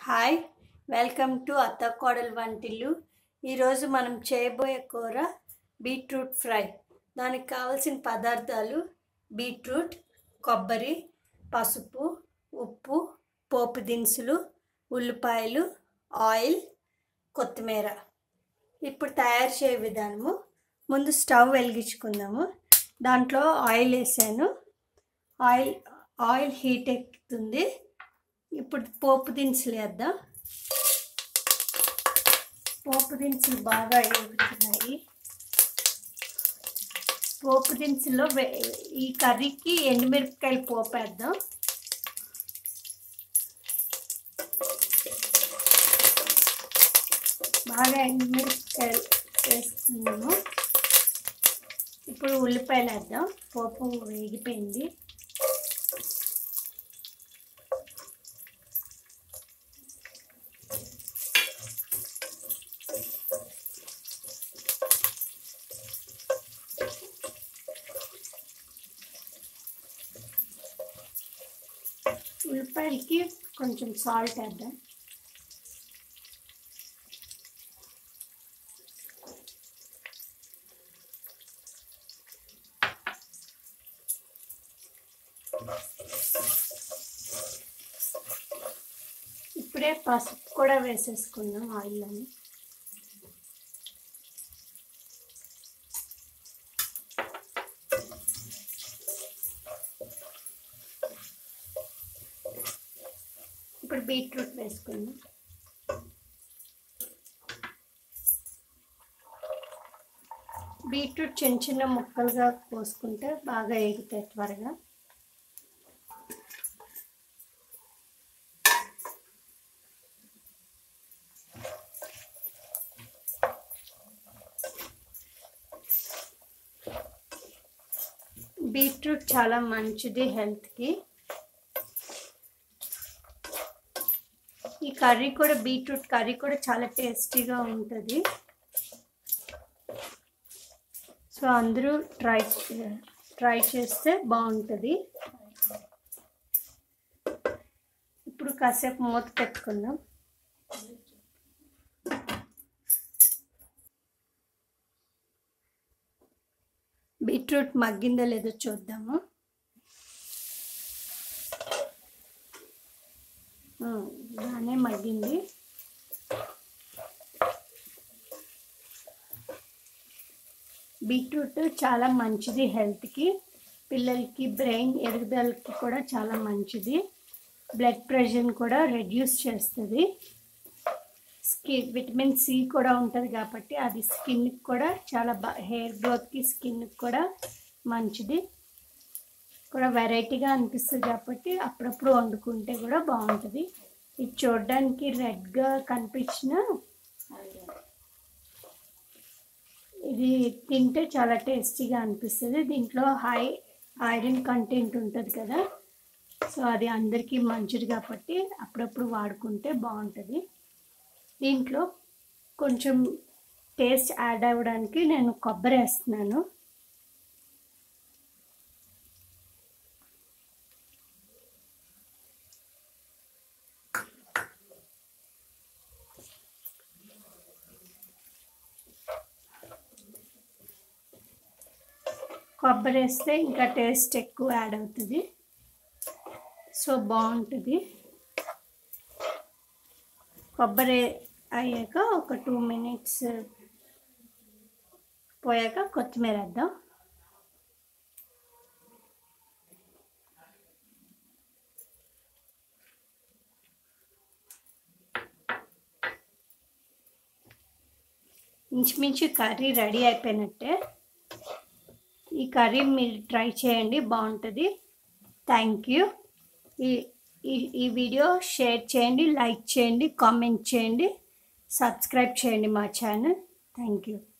hi welcome to అత్త కోడలు వంటిల్లు ఈరోజు మనం చేయబోయే కూర బీట్రూట్ ఫ్రై దానికి కావలసిన పదార్థాలు బీట్రూట్ కొబ్బరి పసుపు ఉప్పు పోపు దినుసులు ఉల్లిపాయలు ఆయిల్ కొత్తిమీర ఇప్పుడు తయారు చేయ విధానము ముందు స్టవ్ వెలిగించుకుందాము దాంట్లో ఆయిల్ వేసాను ఆయిల్ ఆయిల్ హీట్ ఎక్కుతుంది ఇప్పుడు పోపు దినుసులు వేద్దాం పోపు దినుసులు బాగా ఎగుతున్నాయి పోపు దినుసులో వే- ఈ కర్రీకి ఎండుమిరపకాయలు పోపు వేద్దాం బాగా ఎండుమిరపకాయలు వేస్తున్నాము ఇప్పుడు ఉల్లిపాయలు వేద్దాం పోపు వేగిపోయింది ఉల్లిపాయలకి కొంచెం సాల్ట్ వేద్దాం ఇప్పుడే పసుపు కూడా వేసేసుకుందాం ఆయిల్లోని ఇప్పుడు బీట్రూట్ వేసుకుందాం బీట్రూట్ చిన్న చిన్న ముక్కలుగా కోసుకుంటే బాగా ఎగుతాయి త్వరగా బీట్రూట్ చాలా మంచిది హెల్త్కి ఈ కర్రీ కూడా బీట్రూట్ కర్రీ కూడా చాలా టేస్టీగా ఉంటుంది సో అందరూ ట్రై ట్రై చేస్తే బాగుంటుంది ఇప్పుడు కాసేపు మూత పెట్టుకుందాం బీట్రూట్ మగ్గిందో లేదో చూద్దాము ఆ, బాగానే మగ్గింది బీట్రూట్ చాలా మంచిది హెల్త్కి పిల్లలకి బ్రెయిన్ ఎదుగుదలకి కూడా చాలా మంచిది బ్లడ్ ప్రెషర్ని కూడా రెడ్యూస్ చేస్తుంది స్కిన్ విటమిన్ సి కూడా ఉంటుంది కాబట్టి అది స్కిన్కి కూడా చాలా బా హెయిర్ గ్రోత్కి స్కిన్కి కూడా మంచిది కూడా వెరైటీగా అనిపిస్తుంది కాబట్టి అప్పుడప్పుడు వండుకుంటే కూడా బాగుంటుంది ఇది చూడడానికి రెడ్గా కనిపించిన ఇది తింటే చాలా టేస్టీగా అనిపిస్తుంది దీంట్లో హై ఐరన్ కంటెంట్ ఉంటుంది కదా సో అది అందరికీ మంచిది కాబట్టి అప్పుడప్పుడు వాడుకుంటే బాగుంటుంది దీంట్లో కొంచెం టేస్ట్ యాడ్ అవ్వడానికి నేను కొబ్బరి వేస్తున్నాను కొబ్బరి వేస్తే ఇంకా టేస్ట్ ఎక్కువ యాడ్ అవుతుంది సో బాగుంటుంది కొబ్బరి అయ్యాక ఒక టూ మినిట్స్ పోయాక కొత్తిమీర వేద్దాం ఇంచుమించు కర్రీ రెడీ అయిపోయినట్టే ఈ కర్రీ మీరు ట్రై చేయండి బాగుంటుంది థ్యాంక్ యూ ఈ ఈ ఈ వీడియో షేర్ చేయండి లైక్ చేయండి కామెంట్ చేయండి సబ్స్క్రైబ్ చేయండి మా ఛానల్ థ్యాంక్ యూ